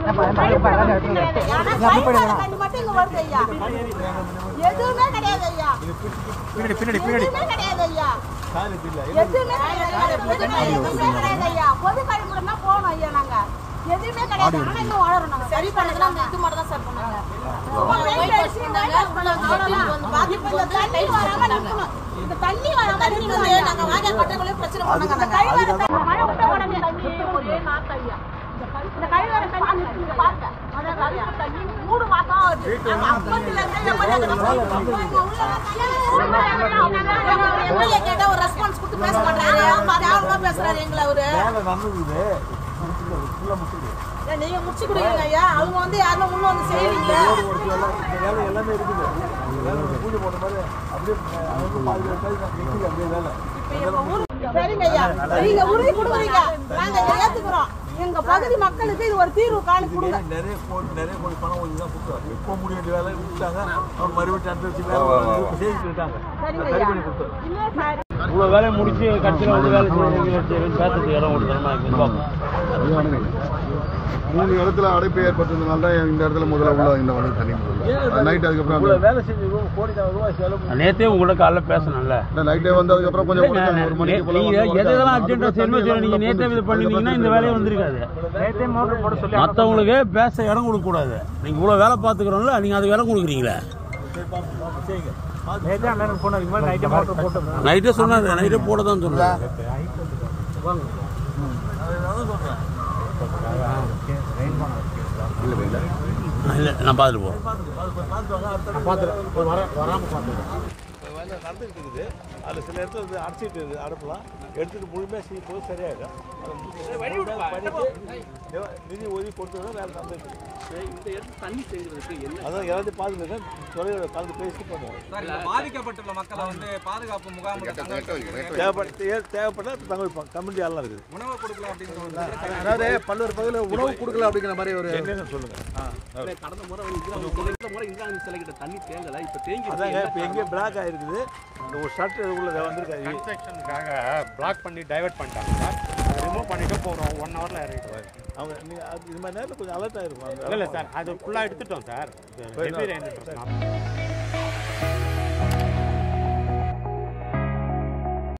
கண்ணு மட்டும் இங்க வருது ஐயா எதுவுமே கிடையாது ஐயா பின்னாடி பின்னாடி பின்னாடி எதுவுமே கிடையாது ஐயா எதுவுமே கிடையாது எதுவுமே கிடையாது ஐயா பொது கழிப்பிடம் தான் போகணும் ஐயா நாங்க எதுவுமே கிடையாது ஆனா இன்னும் வளரும் நாங்க சரி பண்ணதுல அந்த இது மட்டும் தான் சார் பண்ணாங்க பாதிப்பு இந்த தண்ணி வராம நிக்கணும் இந்த தண்ணி வராம நிக்கணும் நாங்க வாங்க கட்டக்குள்ளே பிரச்சனை பண்ணாங்க அந்த கழிவறை தண்ணி மழை விட்ட உடனே தண்ணி ஒரே நாத்து ஐயா இந்த கழிவறை தண்ணி நிக்குது பாருங்க அதாவது கழிவு தண்ணி மூணு மாசம் ஆகுது நாங்க அப்பத்துல இருந்தே இந்த மாதிரி அந்த எம்எல்ஏ கேட்டா ஒரு ரெஸ்பான்ஸ் கொடுத்து பேச மாட்டாரு தேவலமா பேசுறாரு எங்களை அவரு வேலை நடந்தது ஃபுல்லாக முடிச்சுது ஏன் நீங்க முடிச்சு கொடுங்க ஐயா அவங்க வந்து யாரும் உள்ள வந்து செய்வீங்க ஒரு சில எல்லாம் இந்த வேலை எல்லாமே இருக்குது இந்த வேலை ஒரு பூஜை போட்ட மாதிரி அப்படியே அவங்க பாதி பேர் நிற்குது அப்படியே வேலை சரிங்க ஐயா நீங்க உறுதி கொடுக்குறீங்க நாங்க இதை ஏத்துக்கிறோம் எங்க பகுதி மக்களுக்கு இது ஒரு தீர்வு காணி கொடுங்க நிறைய கோடி நிறைய கோடி பணம் ஒதுக்கி தான் கொடுத்தாங்க எப்போ முடிய வேண்டிய வேலை விட்டாங்க அவங்க மறுபடியும் அனுப்பிச்சு வேலை செய்துட்டு இருக்காங்க சரிங்க சரி ஐயா பண்ணி கொடுத்தோம் இல்ல சார் இவ்வளோ வேலையை முடிச்சு கட்சியில் வந்து வேலை செய்யணும் பேசுறதுக்கு இடம் கொடுத்தனமா மூணு இடத்துல அடைப்பு ஏற்பட்டதுனால தான் இந்த இடத்துல முதல்ல உள்ள இந்த வந்து தண்ணி நைட் அதுக்கப்புறம் இவ்வளோ வேலை செஞ்சு கோடி ரூபாய் செலவு நேற்றே உங்கள்கிட்ட காலைல பேசணும்ல நைட்டே வந்து அதுக்கப்புறம் கொஞ்சம் ஒரு- ஒரு மணிக்கு போல நீங்க வந்து எது எதெல்லாம் அர்ஜென்ட்டாக செய்யணும் செய்யணும் நீங்கள் நேற்றே இது பண்ணிருந்தீங்கன்னா இந்த வேலையை வந்திருக்காது நேற்றே மோட்டர் போட சொல்லி மற்றவங்களுக்கு பேச இடம் கொடுக்கக்கூடாது நீங்கள் இவ்வளோ வேலை பார்த்துக்கிறோம்ல நீங்கள் அதுக்கு இடம் கொடுக்குறீங்களே செய்யுங்க நேற்றே அண்ணனுக்கு போன அதுக்கு மேலே நைட்டே மோட்டர் போட்டு நைட்டே சொன்னார் நைட்டே போட தான் சொன்னார் அதான் சொல்கிறேன் இல்லை நான் பார்த்துட்டு போகிறேன் வேலை நடந்துகிட்டு இருக்குது அதில் சில இடத்துல வந்து அடைச்சிட்டு இருக்குது அடுப்பெல்லாம் எடுத்துட்டு முழுமையாக செய்யும் போது சரியாயிடும் அதை முழுமையா பண்ணிட்டு எவ- நிதி ஒதுக்கி கொடுத்தது வேலை நடந்துட்டு இருக்கு. அதான் எல்லாத்தையும் பாதுகாக்க துறையோட கலந்து பேசி பண்ணுவோம் சார் இந்த பாதிக்கப்பட்டுள்ள மக்களை வந்து பாதுகாப்பு முகாமில் தங்க வைக்க தேவைப்பட்ட தே- தேவைப்பட்டால் தங்க வைப்பாங்க கம்யூனிட்டி எல்லாம் இருக்குது உணவு கொடுக்கலாம் அப்படிங்கிற ஒரு பிரச்சனை அதாவது பல்வேறு பகுதியில் உணவு கொடுக்கல அப்படிங்கிற மாதிரி ஒரு என்னன்னு சொல்லுங்க கடந்த முறை வந்து இந்திரா இந்த முறை இந்திரா காந்தி சிலை கிட்ட தண்ணி தேங்கல இப்ப தேங்கி அதாங்க இப்போ எங்கேயும் பிளாக் ஆயிருக்குது இந்த ஒரு ஷர்ட் உள்ள வந்திருக்காரு கன்ஸ்ட்ரக்ஷனுக்காக பிளாக் பண்ணி டைவர்ட் பண்ணிட்டாங்க சார் அதை ரிமூவ் பண்ணிட்டு இப்போ ஒரு ஒன் ஹவரில் இறங்கிடுவார் அவங்க நீ அது இது மாதிரி நேரத்தில் கொஞ்சம் அலர்ட் ஆயிருக்கும் இல்லை இல்லை சார் அது ஃபுல்லாக எடுத்துட்டோம் சார் ஹெவி ரெயின்